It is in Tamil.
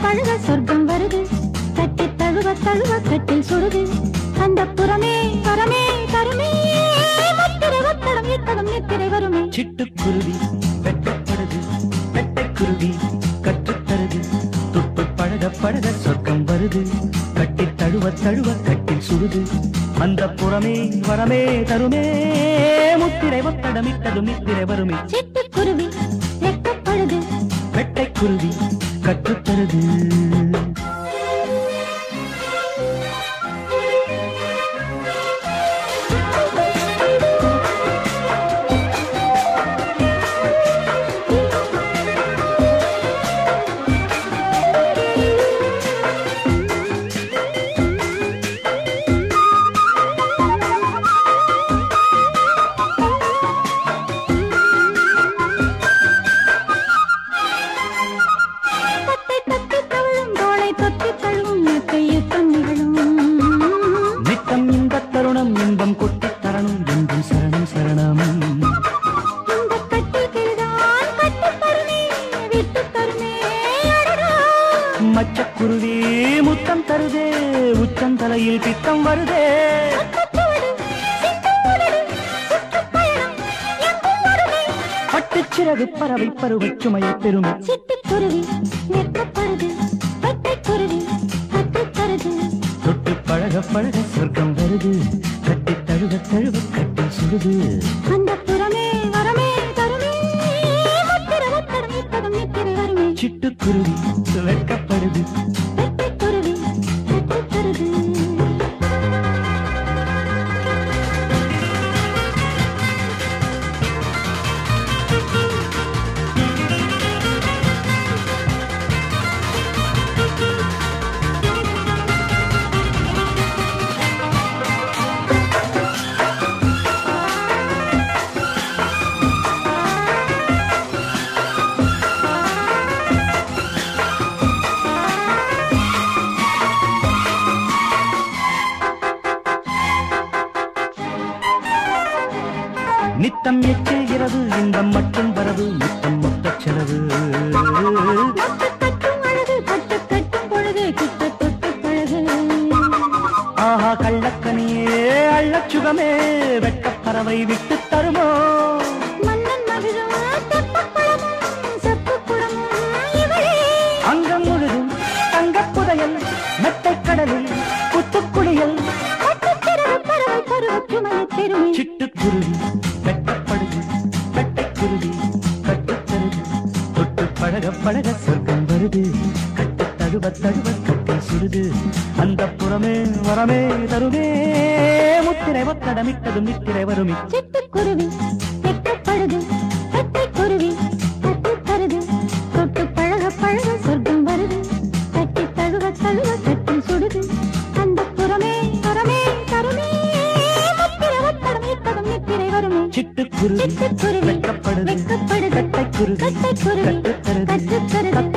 பழக சொர்க்கம் வருது தட்டி தழுவ தழுவ கட்டில் சுடுது அந்த புறமே பரமே தருமே முத்திரை ஒத்தடம் எத்தடம் நித்திரை வருமே சிட்டுக்குருவி வெட்டப்படுது வெட்டைக்குருவி கற்றுத்தருது துப்பு பழக பழக சொர்க்கம் வருது கட்டி தழுவ தழுவ கட்டில் சுடுது அந்த புறமே வரமே தருமே முத்திரை ஒத்தடமிட்டதும் நித்திரை வருமே சிட்டுக்குருவி வெட்டப்படுது வெட்டைக்குருவி கற்றுத்தருது தத்தை தத்தி தவழும் தோளை தொத்தி தழுவும் கையுத்தம் நிகழும் நித்தம் இந்த தருணம் இன்பம் கொட்டித் தரணும் என்றும் சரணம் சரணம் இந்த கட்டில் கிழிதான் கட்டித் தருமே விட்டுத் தருமே அடடா. மச்சக்குருவி முத்தம் தருதே உச்சந்தலையில் பித்தம் வருதே அத்தச்சுவடு, சிந்தும் உதடு, சுற்றுப்பயணம் எங்கும் வருமே. பட்டுச்சிறகு பறவை பருவச் சுமையை பெருமை சிட்டுக்குருவி வெட்கப்படுது வெட்டைக்குருவி கட்டித் தருது தொட்டு பழக பழக சொர்க்கம் வருது கட்டி தழுவ தழுவ கட்டி சுடுது அந்த புறமே வரமே தருமே முத்திர ஒத்தடம் இத்தடம் நித்திரை வருமே சிட்டுக்குருவி வெட்கப்படுது வெட்டைக்குருவி கட்டித் தருது நித்தம் எச்சுகிறது இன்பம் மட்டும் வரவு நித்தம் மொத்த செலவு தொட்டு கட்டும் அழகு பட்டு கட்டும் பொழுது கிட்ட தொட்டு பழகு ஆஹா கள்ளக்கனியே அள்ளச்சுகமே வெட்டப்பறவை விட்டு தருமோ மன்னன் மகிழும் தெப்பக்குளமும் செப்புக்குளமும் இவளே அங்கம் முழுதும் தங்கப் புதையல் மெத்தைக் கடலில் புத்துக்குளியல் பட்டுச்சிறகு பறவை பருவச் சுமையைத் தெருமே சிட்டுக்குருவி வெட்டப்படுது வெட்டைக்குருவி கட்டுத்தருது தொட்டு பழக பழக சொர்க்கம் வருது கட்டு தழுவ தழுவ கட்டி சுடுது அந்த புறமே வரமே தருமே முத்திரை ஒத்தடமிட்டதும் நித்திரை வருமி சிட்டுக்குருவி வெட்டப்படுது வெட்டைக்குருவி கட்டித் தருது தொட்டு பழக பழக சொர்க்கம் வருது கட்டி தழுவ தழுவ கட்டில் சுடுது அந்த புறமே புறமே தருமே முத்திர ஒத்தடம் இத்தடம் நித்திரை வருமே சிட்டுக்குருவி சிட்டுக்குருவி வெட்டப்படுது வெட்கப்படுது வெட்டைக்குருவி கட்டைக்குருவி கட்டுத்தருது கட்டுத்தருது